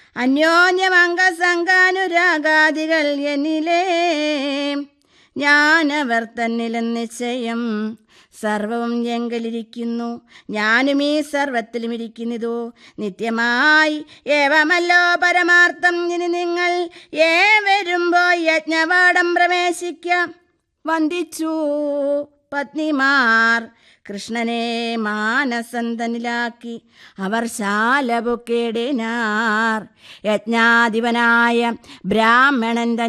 അന്യോന്യമംഗസംഗാനുരാഗാദികൾ എന്നിലേ ഞാനവർ തന്നിലും നിശ്ചയം സർവവും എങ്കലിരിക്കുന്നു ഞാനും ഈ സർവത്തിലും ഇരിക്കുന്നിതോ നിത്യമായി ഏവമല്ലോ പരമാർത്ഥം ഇനി നിങ്ങൾ ഏവരുമ്പോ യജ്ഞവാടം പ്രവേശിക്കാം വന്ദിച്ചു പത്നിമാർ കൃഷ്ണനെ മാനസന്തനിലാക്കി അവർ ശാലപുക്കേടിനാർ യജ്ഞാധിപനായ ബ്രാഹ്മണൻ തൻ